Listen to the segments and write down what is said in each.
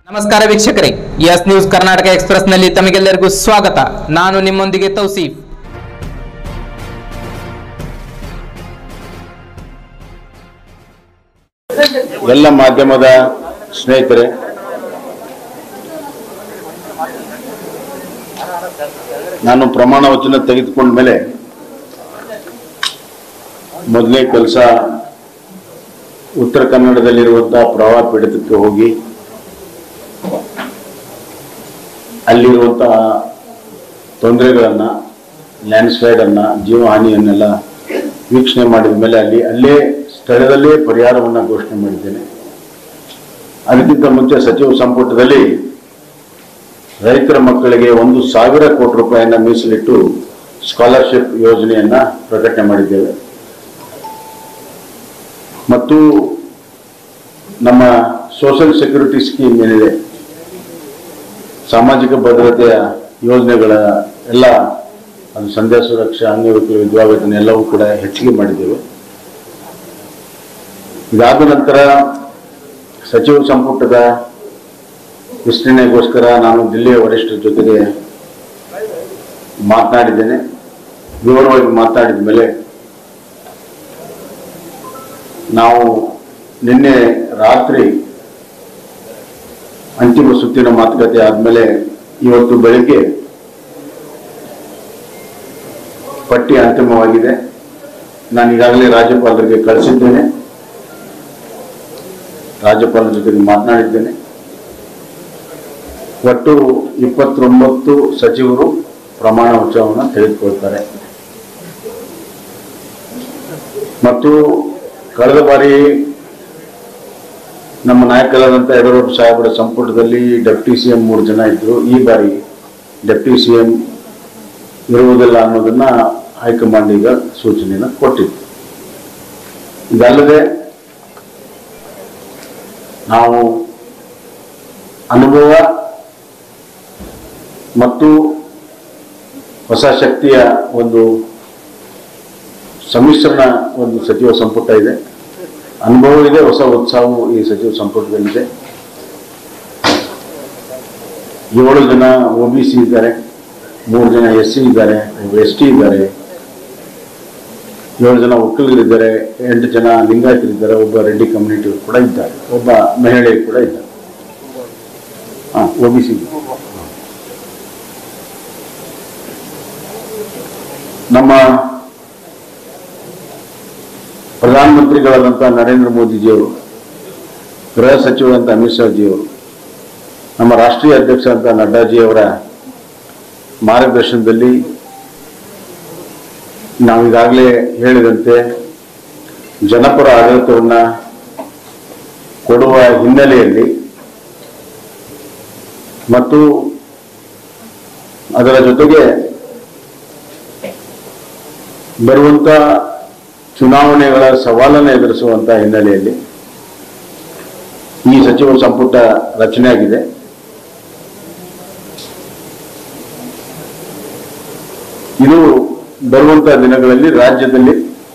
ನಮಸ್ಕಾರ ವೀಕ್ಷಕರೇ S news Karnataka express ನಲ್ಲಿ ತಮಗೆಲ್ಲರಿಗೂ ಸ್ವಾಗತ ನಾನು ನಿಮ್ಮೊಂದಿಗೆ ತೌಸೀಫ್ ಎಲ್ಲ ಮಾಧ್ಯಮದ ಸ್ನೇಹಿತರೆ ನಾನು ಪ್ರಮಾಣ ವಚನ ತೆಗೆದುಕೊಂಡ ಮೇಲೆ ಮೊದಲನೇ ಕೆಲಸ ಉತ್ತರ ಕನ್ನಡದಲ್ಲಿರುವಂತಹ ಪ್ರವಾಹ ಪೀಡಿತಕ್ಕೆ ಹೋಗಿ ಅಲ್ಲಿರುವಂತಹ ತೊಂದರೆಗಳನ್ನ ಲ್ಯಾಂಡ್ ಸ್ಲೈಡ್ ಅನ್ನ ಜೀವಹಾನಿಯನ್ನೆಲ್ಲ ವೀಕ್ಷಣೆ ಮಾಡಿದ ಮೇಲೆ ಅಲ್ಲಿ ಅಲ್ಲೇ ಸ್ಥಳದಲ್ಲೇ ಪರಿಹಾರವನ್ನ ಘೋಷಣೆ ಮಾಡಿದ್ದೇನೆ ಅದಕ್ಕಿಂತ ಮುಂಚೆ ಸಚಿವ ಸಂಪುಟದಲ್ಲಿ ರೈತರ ಮಕ್ಕಳಿಗೆ ಒಂದು ಸಾವಿರ ಕೋಟಿ ರೂಪಾಯಿಯನ್ನ ಮೀಸಲಿಟ್ಟು ಸ್ಕಾಲರ್ಶಿಪ್ ಯೋಜನೆಯನ್ನ ಪ್ರಕಟಣೆ ಮಾಡಿದ್ದೇವೆ ಮತ್ತು ನಮ್ಮ ಸೋಷಿಯಲ್ ಸೆಕ್ಯೂರಿಟಿ ಸ್ಕೀಮ್ ಏನಿದೆ ಸಾಮಾಜಿಕ ಭದ್ರತೆಯ ಯೋಜನೆಗಳ ಎಲ್ಲ ಅದು ಸಂಧ್ಯಾ ಸುರಕ್ಷಾ ಅಂಗವಿಕಲ ವಿಧವಾ ವೇತನ ಎಲ್ಲವೂ ಕೂಡ ಹೆಚ್ಚಿಗೆ ಮಾಡಿದ್ದೇವೆ ಇದಾದ ನಂತರ ಸಚಿವ ಸಂಪುಟದ ವಿಸ್ತರಣೆಗೋಸ್ಕರ ನಾನು ದಿಲ್ಲಿಯ ವರಿಷ್ಠರ ಜೊತೆಗೆ ಮಾತನಾಡಿದ್ದೇನೆ ವಿವರವಾಗಿ ಮಾತನಾಡಿದ ಮೇಲೆ ನಾವು ನಿನ್ನೆ ರಾತ್ರಿ ಅಂತಿಮ ಸುತ್ತಿನ ಮಾತುಕತೆ ಆದಮೇಲೆ ಇವತ್ತು ಬೆಳಿಗ್ಗೆ ಪಟ್ಟಿ ಅಂತಿಮವಾಗಿದೆ ನಾನು ಈಗಾಗಲೇ ರಾಜ್ಯಪಾಲರಿಗೆ ಕಳಿಸಿದ್ದೇನೆ ರಾಜ್ಯಪಾಲರ ಜೊತೆಗೆ ಮಾತನಾಡಿದ್ದೇನೆ ಒಟ್ಟು ಇಪ್ಪತ್ತೊಂಬತ್ತು ಸಚಿವರು ಪ್ರಮಾಣ ವಚನವನ್ನು ತೆಗೆದುಕೊಳ್ತಾರೆ ಮತ್ತು ಕಳೆದ ಬಾರಿ ನಮ್ಮ ನಾಯಕರಾದಂಥ ಯಡಿಯೂರಪ್ಪ ಸಾಹೇಬರ ಸಂಪುಟದಲ್ಲಿ ಡೆಪ್ಟಿ ಸಿ ಎಂ ಮೂರು ಜನ ಇದ್ರು ಈ ಬಾರಿ ಡೆಪ್ಟಿ ಸಿ ಎಂ ಇರುವುದಿಲ್ಲ ಅನ್ನೋದನ್ನ ಹೈಕಮಾಂಡ್ ಈಗ ಸೂಚನೆಯನ್ನು ಕೊಟ್ಟಿತ್ತು ಇದಲ್ಲದೆ ನಾವು ಅನುಭವ ಮತ್ತು ಹೊಸ ಶಕ್ತಿಯ ಒಂದು ಸಮ್ಮಿಶ್ರಣ ಒಂದು ಸಚಿವ ಸಂಪುಟ ಇದೆ ಅನುಭವ ಇದೆ ಹೊಸ ಉತ್ಸಾಹವು ಈ ಸಚಿವ ಸಂಪುಟದಲ್ಲಿದೆ ಏಳು ಜನ ಒ ಬಿ ಸಿ ಇದ್ದಾರೆ ಮೂರು ಜನ ಎಸ್ ಸಿ ಇದ್ದಾರೆ ಎಸ್ ಟಿ ಇದ್ದಾರೆ ಏಳು ಜನ ಒಕ್ಕಲಿಗರಿದ್ದಾರೆ ಎಂಟು ಜನ ಲಿಂಗಾಯತರಿದ್ದಾರೆ ಒಬ್ಬ ರೆಡ್ಡಿ ಕಮ್ಯುನಿಟಿ ಕೂಡ ಇದ್ದಾರೆ ಒಬ್ಬ ಮಹಿಳೆ ಕೂಡ ಇದ್ದಾರೆ ಹಾಂ ಒ ಬಿ ಸಿ ನಮ್ಮ ಪ್ರಧಾನಮಂತ್ರಿಗಳಾದಂಥ ನರೇಂದ್ರ ಮೋದಿಜಿಯವರು ಗೃಹ ಸಚಿವರಂತ ಅಮಿತ್ ಶಾಜಿಯವರು ನಮ್ಮ ರಾಷ್ಟ್ರೀಯ ಅಧ್ಯಕ್ಷ ಅಂತ ನಡ್ಡಾಜಿಯವರ ಮಾರ್ಗದರ್ಶನದಲ್ಲಿ ನಾವೀಗಾಗಲೇ ಹೇಳಿದಂತೆ ಜನಪರ ಆಡಳಿತವನ್ನ ಕೊಡುವ ಹಿನ್ನೆಲೆಯಲ್ಲಿ ಮತ್ತು ಅದರ ಜೊತೆಗೆ ಬರುವಂತ ಚುನಾವಣೆಗಳ ಸವಾಲನ್ನು ಎದುರಿಸುವಂತ ಹಿನ್ನೆಲೆಯಲ್ಲಿ ಈ ಸಚಿವ ಸಂಪುಟ ರಚನೆ ಆಗಿದೆ ಇದು ಬರುವಂತಹ ದಿನಗಳಲ್ಲಿ ರಾಜ್ಯದಲ್ಲಿ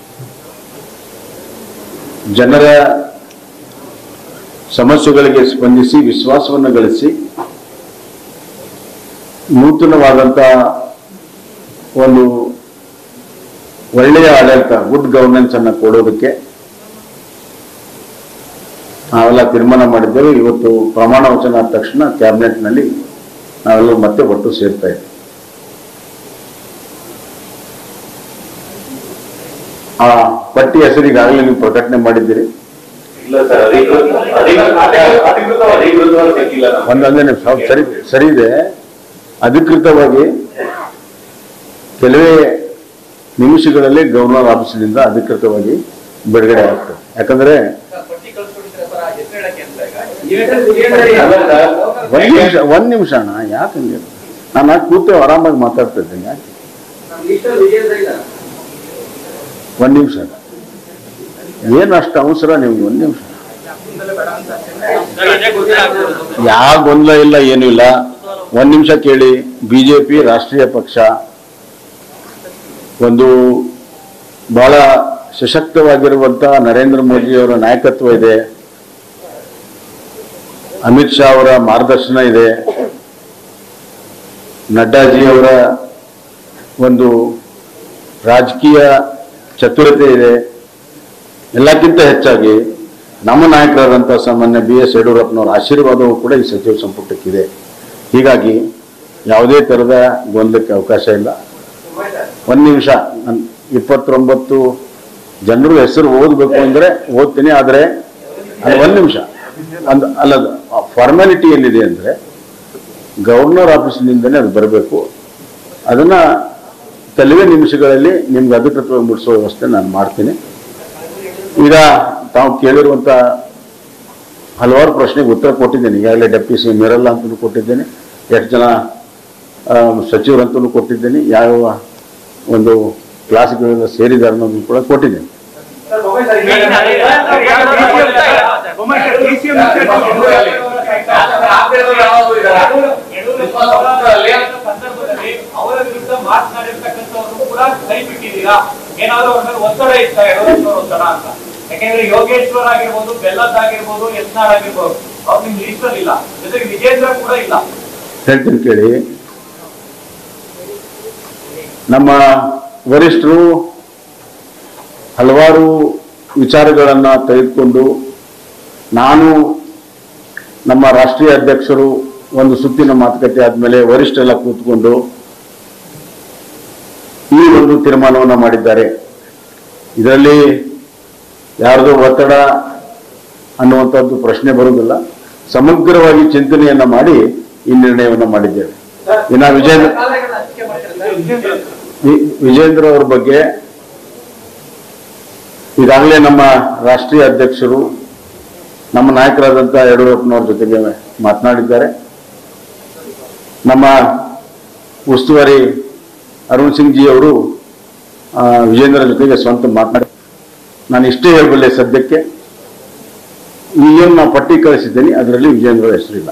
ಜನರ ಸಮಸ್ಯೆಗಳಿಗೆ ಸ್ಪಂದಿಸಿ ವಿಶ್ವಾಸವನ್ನು ಗಳಿಸಿ ನೂತನವಾದಂಥ ಒಂದು ಒಳ್ಳೆಯ ಆಡಳಿತ ಗುಡ್ ಗವರ್ನೆನ್ಸ್ ಅನ್ನ ಕೊಡೋದಕ್ಕೆ ನಾವೆಲ್ಲ ತೀರ್ಮಾನ ಮಾಡಿದ್ದೇವೆ ಇವತ್ತು ಪ್ರಮಾಣ ವಚನ ಆದ ತಕ್ಷಣ ಕ್ಯಾಬಿನೆಟ್ನಲ್ಲಿ ನಾವೆಲ್ಲ ಮತ್ತೆ ಒಟ್ಟು ಸೇರ್ತಾ ಇದ್ದೀವಿ ಆ ಪಟ್ಟಿ ಹೆಸರು ಈಗಾಗಲೇ ನೀವು ಪ್ರಕಟಣೆ ಮಾಡಿದ್ದೀರಿ ಇಲ್ಲ ಸರ್ ಅಧಿಕೃತ ಅಧಿಕೃತ ಅಧಿಕೃತ ಅಧಿಕೃತವಾಗಿ ಸಿಕ್ಕಿಲ್ಲ ನಮ್ಗೆ. ಒಂದೊಂದೇ ನಿಮಿಷ ಹೌದು, ಸರಿ ಸರಿ ಇದೆ ಅಧಿಕೃತವಾಗಿ ಕೆಲವೇ ನಿಮಿಷಗಳಲ್ಲಿ ಗವರ್ನರ್ ಆಫೀಸಿನಿಂದ ಅಧಿಕೃತವಾಗಿ ಬಿಡುಗಡೆ ಆಗ್ತದೆ ಯಾಕಂದ್ರೆ ಅಲ್ಲ ಸರ್, ಒಂದ್ ನಿಮಿಷ ಒಂದ್ ನಿಮಿಷ ಅಣ್ಣ ಯಾಕೆ ಹಂಗೆ ನಾನು ಯಾಕೆ ಕೂತು ಆರಾಮಾಗಿ ಮಾತಾಡ್ತಾ ಇದ್ದೀನಿ ಯಾಕೆ ಒಂದ್ ನಿಮಿಷ ಏನು ಅಷ್ಟು ಅವಸರ ನಿಮ್ಗೆ ಒಂದ್ ನಿಮಿಷ ಯಾವ ಗೊಂದಲ ಇಲ್ಲ ಏನೂ ಇಲ್ಲ ಒಂದ್ ನಿಮಿಷ ಕೇಳಿ ಬಿಜೆಪಿ ರಾಷ್ಟ್ರೀಯ ಪಕ್ಷ ಒಂದು ಬಹಳ ಸಶಕ್ತವಾಗಿರುವಂತ ನರೇಂದ್ರ ಮೋದಿಯವರ ನಾಯಕತ್ವ ಇದೆ ಅಮಿತ್ ಶಾ ಅವರ ಮಾರ್ಗದರ್ಶನ ಇದೆ ನಡ್ಡಾಜಿ ಅವರ ಒಂದು ರಾಜಕೀಯ ಚತುರತೆ ಇದೆ ಎಲ್ಲಕ್ಕಿಂತ ಹೆಚ್ಚಾಗಿ ನಮ್ಮ ನಾಯಕರಾದಂಥ ಸಾಮಾನ್ಯ ಬಿ ಎಸ್ ಯಡಿಯೂರಪ್ಪನವರ ಆಶೀರ್ವಾದವೂ ಕೂಡ ಈ ಸಚಿವ ಸಂಪುಟಕ್ಕಿದೆ ಹೀಗಾಗಿ ಯಾವುದೇ ಥರದ ಗೊಂದಲಕ್ಕೆ ಅವಕಾಶ ಇಲ್ಲ ಒಂದು ನಿಮಿಷ ನನ್ ಇಪ್ಪತ್ತೊಂಬತ್ತು ಜನರು ಹೆಸರು ಓದಬೇಕು ಅಂದರೆ ಓದ್ತೀನಿ ಆದರೆ ಒಂದು ನಿಮಿಷ ಒಂದು ಅಲ್ಲದ ಫಾರ್ಮಾಲಿಟಿ ಏನಿದೆ ಅಂದರೆ ಗವರ್ನರ್ ಆಫೀಸಿನಿಂದನೇ ಅದು ಬರಬೇಕು ಅದನ್ನು ಕೆಲವೇ ನಿಮಿಷಗಳಲ್ಲಿ ನಿಮ್ಗೆ ಅಧಿಕೃತವಾಗಿ ಮುಡಿಸೋ ವ್ಯವಸ್ಥೆ ನಾನು ಮಾಡ್ತೀನಿ ಈಗ ತಾವು ಕೇಳಿರುವಂಥ ಹಲವಾರು ಪ್ರಶ್ನೆಗೆ ಉತ್ತರ ಕೊಟ್ಟಿದ್ದೇನೆ ಈಗಾಗಲೇ ಡೆಪ್ಟಿ ಸಿ ಮಿರಲ್ಲ ಅಂತಲೂ ಕೊಟ್ಟಿದ್ದೇನೆ ಎಷ್ಟು ಜನ ಆ, ಸಚಿವರಂತಲೂ ಕೊಟ್ಟಿದ್ದೇನೆ ಯಾವ ಒಂದು ಕ್ಲಾಸ್ಗಳೆಲ್ಲ ಸೇರಿದ್ದಾರೆ ಅನ್ನೋದನ್ನು ಕೂಡ ಕೊಟ್ಟಿದ್ದೇನೆ ಸಂದರ್ಭದಲ್ಲಿ ಅವರ ವಿರುದ್ಧ ಮಾತನಾಡಿರ್ತಕ್ಕಂಥವ್ರನ್ನು ಕೂಡ ಕೈ ಬಿಟ್ಟಿದ್ದೀರಾ ಏನಾದ್ರು ಅವ್ರ ಮೇಲೆ ಒತ್ತಡ ಇತ್ತ ಯಡಿಯೂರಪ್ಪನವ್ರ ಒತ್ತಡ ಅಂತ ಯಾಕೆಂದ್ರೆ ಯೋಗೇಶ್ವರ್ ಆಗಿರ್ಬೋದು ಬೆಲ್ಲದ್ ಆಗಿರ್ಬೋದು ಯತ್ನಾಳ್ ಆಗಿರ್ಬೋದು ಅವ್ರು ನಿಮ್ ಲಿಸ್ಟ್ ಅಲ್ಲಿ ಇಲ್ಲ ಜೊತೆಗೆ ವಿಜೇಂದ್ರ ಕೂಡ ಇಲ್ಲ ಹೇಳ್ತೀನಿ ಕೇಳಿ ನಮ್ಮ ವರಿಷ್ಠರು ಹಲವಾರು ವಿಚಾರಗಳನ್ನು ತೆಗೆದುಕೊಂಡು ನಾನು ನಮ್ಮ ರಾಷ್ಟ್ರೀಯ ಅಧ್ಯಕ್ಷರು ಒಂದು ಸುತ್ತಿನ ಮಾತುಕತೆ ಆದಮೇಲೆ ವರಿಷ್ಠರೆಲ್ಲ ಕೂತ್ಕೊಂಡು ಈ ಒಂದು ತೀರ್ಮಾನವನ್ನು ಮಾಡಿದ್ದಾರೆ ಇದರಲ್ಲಿ ಯಾರ್ದೋ ಒತ್ತಡ ಅನ್ನುವಂಥದ್ದು ಪ್ರಶ್ನೆ ಬರುವುದಿಲ್ಲ ಸಮಗ್ರವಾಗಿ ಚಿಂತನೆಯನ್ನ ಮಾಡಿ ಈ ನಿರ್ಣಯವನ್ನು ಮಾಡಿದ್ದೇವೆ ಇನ್ನ ವಿಜೇಂದ್ರ ವಿ- ವಿಜೇಂದ್ರ ಅವ್ರ ಬಗ್ಗೆ ಈಗಾಗಲೇ ನಮ್ಮ ರಾಷ್ಟ್ರೀಯ ಅಧ್ಯಕ್ಷರು ನಮ್ಮ ನಾಯಕರಾದಂಥ ಯಡಿಯೂರಪ್ಪನವ್ರ ಜೊತೆಗೆ ಮಾತನಾಡಿದ್ದಾರೆ ನಮ್ಮ ಉಸ್ತುವಾರಿ ಅರುಣ್ ಸಿಂಗ್ ಜಿ ಅವರು ಆ, ವಿಜೇಂದ್ರ ಜೊತೆಗೆ ಸ್ವಂತ ಮಾತನಾಡಿ ನಾನು ಇಷ್ಟೇ ಹೇಳಬಲ್ಲೆ ಸದ್ಯಕ್ಕೆ ಏನು ನಾವು ಪಟ್ಟಿ ಕಳಿಸಿದ್ದೇನೆ ಅದರಲ್ಲಿ ವಿಜೇಂದ್ರ ಹೆಸರಿಲ್ಲ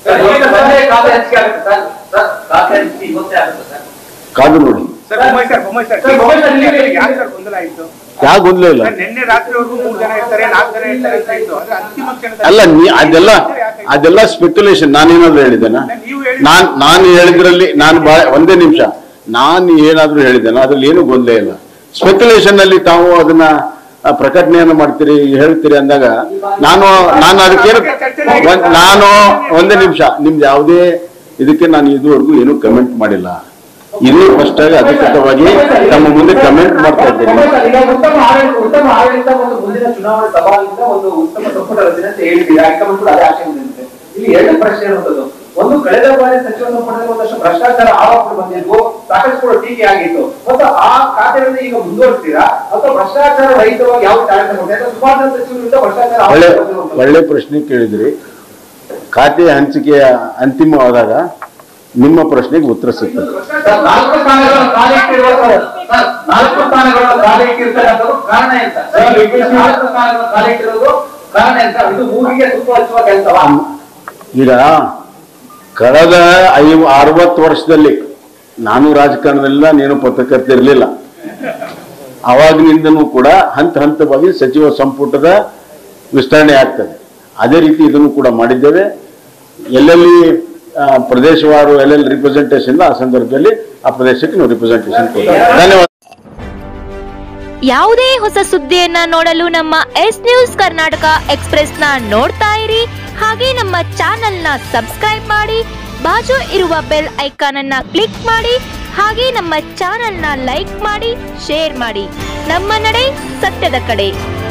ಕಾದು ನೋಡಿ sir Bommai sir Bommai sir ಯಾಕೆ ಸರ್ ಗೊಂದಲ ಆಯ್ತು ಯಾವ ಗೊಂದಲ ಇಲ್ಲ ಸರ್ ನಿನ್ನೆ ರಾತ್ರಿವರೆಗೂ ಮೂರ್ ಜನ ಇರ್ತಾರೆ ನಾಲ್ಕು ಜನ ಇರ್ತಾರೆ ಅಂತ ಇತ್ತು ಆದ್ರೆ ಅಂತಿಮ ಕ್ಷಣದಲ್ಲಿ ಅಲ್ಲ ನೀ ಅದೆಲ್ಲ ಅದೆಲ್ಲ ಸ್ಪೆಕ್ಯುಲೇಷನ್ ನಾನೇನಾದ್ರೂ ಹೇಳಿದ್ದೇನ ನೀವು ಹೇಳಿ ನಾನ್ ನಾನು ಹೇಳಿದ್ರಲ್ಲಿ ನಾನು ಬಾ ಒಂದೇ ನಿಮಿಷ ನಾನು ಏನಾದ್ರೂ ಹೇಳಿದ್ದೇನೆ ಅದ್ರಲ್ಲಿ ಏನು ಗೊಂದಲ ಇಲ್ಲ ಸ್ಪೆಕ್ಯುಲೇಷನ್ ಅಲ್ಲಿ ತಾವು ಅದನ್ನ ಆ, ಪ್ರಕಟಣೆಯನ್ನು ಮಾಡ್ತೀರಿ ಹೇಳ್ತೀರಿ ಅಂದಾಗ ನಾನು ನಾನು ಅದಕ್ಕೇನು ಒಂದ್- ನಾನು ಒಂದೇ ನಿಮಿಷ ನಿಮ್ದು ಯಾವುದೇ ಇದಕ್ಕೆ ನಾನು ಇದುವರೆಗೂ ಏನು ಕಮೆಂಟ್ ಮಾಡಿಲ್ಲ ಇನ್ನೂ ಫಸ್ಟ್ ಆಗಿ ಅಧಿಕೃತವಾಗಿ ತಮ್ಮ ಮುಂದೆ ಕಮೆಂಟ್ ಮಾಡ್ತಾ ಇದ್ದೇನೆ ಈಗ ಉತ್ತಮ ಆಡಳಿತ ಉತ್ತಮ ಆಡಳಿತ ಮತ್ತು ಮುಂದಿನ ಚುನಾವಣೆ ಸವಾಲಿಂದ ಒಂದು ಉತ್ತಮ ಸಂಪುಟ ರಚನೆ ಅಂತ ಹೇಳಿದ್ದೀರಾ ಹೈಕಮಾಂಡ್ ಕೂಡ ಅದೇ ಆಶೆ ಹೊಂದಿರುತ್ತೆ ಇಲ್ಲಿ ಎರಡು ಪ್ರಶ್ನೆ ಇರುವಂತದ್ದು ಒಂದು ಕಳೆದ ಬಾರಿ ಸಚಿವ ಸಂಪುಟದಲ್ಲಿ ಒಂದಷ್ಟು ಭ್ರಷ್ಟಾಚಾರ ಆರೋಪಗಳು ಬಂದಿದ್ವು ಸಾಕಷ್ಟು ಕೂಡ ಟೀಕೆ ಆಗಿತ್ತು ಮತ್ತು ಆ ಖಾತೆಯನ್ನು ಈಗ ಮುಂದುವರಿಸ್ತೀರಾ ಅಥವಾ ಭ್ರಷ್ಟಾಚಾರ ರಹಿತವಾಗಿ ಯಾವ ಕಾರ್ಯಕ್ರಮ ಕೊಡ್ತೀರಾ? ಅಥವಾ ಸುಮಾರು ಜನ ಸಚಿವರಿಂದ ಭ್ರಷ್ಟಾಚಾರ ಒಳ್ಳೆ ಆರೋಪ ಬಂದಿರುವಂತದ್ದು. ಒಳ್ಳೆ ಪ್ರಶ್ನೆ ಕೇಳಿದ್ರಿ ಖಾತೆ ಹಂಚಿಕೆಯ ಅಂತಿಮವಾದಾಗ ನಿಮ್ಮ ಪ್ರಶ್ನೆಗೆ ಉತ್ತರ ಸಿಗ್ತದೆ ಸರ್, ನಾಲ್ಕು ಸ್ಥಾನಗಳನ್ನು ಖಾಲಿ ಇಟ್ಟಿರುವಂತದ್ದು ಸರ್, ನಾಲ್ಕು ಸ್ಥಾನಗಳನ್ನು ಖಾಲಿ ಇಟ್ಟಿರ್ತಕ್ಕಂಥದ್ದು ಕಾರಣ ಎಂತ ಸರ್, ನಾಲ್ಕು ಸ್ಥಾನಗಳನ್ನು ಖಾಲಿ ಇಟ್ಟಿರೋದು ಕಾರಣ ಎಂತ ಇದು ಮೂಗಿಗೆ ತುಪ್ಪ ಹಚ್ಚುವ ಕೆಲಸವಾ ಈಗ ಕಳೆದ ಐ ಅರವತ್ತು ವರ್ಷದಲ್ಲಿ ನಾನು ರಾಜಕಾರಣದಲ್ಲಿಲ್ಲ ನೀನು ಪತ್ರಕರ್ತೆ ಇರಲಿಲ್ಲ ಅವಾಗಿನಿಂದನೂ ಕೂಡ ಹಂತ ಹಂತವಾಗಿ ಸಚಿವ ಸಂಪುಟದ ವಿಸ್ತರಣೆ ಆಗ್ತದೆ ಅದೇ ರೀತಿ ಇದನ್ನು ಕೂಡ ಮಾಡಿದ್ದೇವೆ ಎಲ್ಲೆಲ್ಲಿ ಆ, ಪ್ರದೇಶವಾರು ಎಲ್ಲೆಲ್ಲಿ ರಿಪ್ರೆಸೆಂಟೇಷನ್ ಆ ಸಂದರ್ಭದಲ್ಲಿ ಆ ಪ್ರದೇಶಕ್ಕೆ ನಾವು ರಿಪ್ರೆಸೆಂಟೇಷನ್ ಕೊಡ್ತೇವೆ ಧನ್ಯವಾದ ಯಾವುದೇ ಹೊಸ ಸುದ್ದಿಯನ್ನ ನೋಡಲು ನಮ್ಮ ಎಸ್ ನ್ಯೂಸ್ ಕರ್ನಾಟಕ ಎಕ್ಸ್ಪ್ರೆಸ್ನ ನೋಡ್ತಾ ಇರಿ ಹಾಗೆ ನಮ್ಮ ಚಾನೆಲ್ನ ಸಬ್ಸ್ಕ್ರೈಬ್ ಮಾಡಿ ಬಾಜು ಇರುವ ಬೆಲ್ ಐಕಾನ್ ಅನ್ನ ಕ್ಲಿಕ್ ಮಾಡಿ ಹಾಗೆ ನಮ್ಮ ಚಾನೆಲ್ನ ಲೈಕ್ ಮಾಡಿ ಶೇರ್ ಮಾಡಿ ನಮ್ಮ ನಡೆ ಸತ್ಯದ ಕಡೆ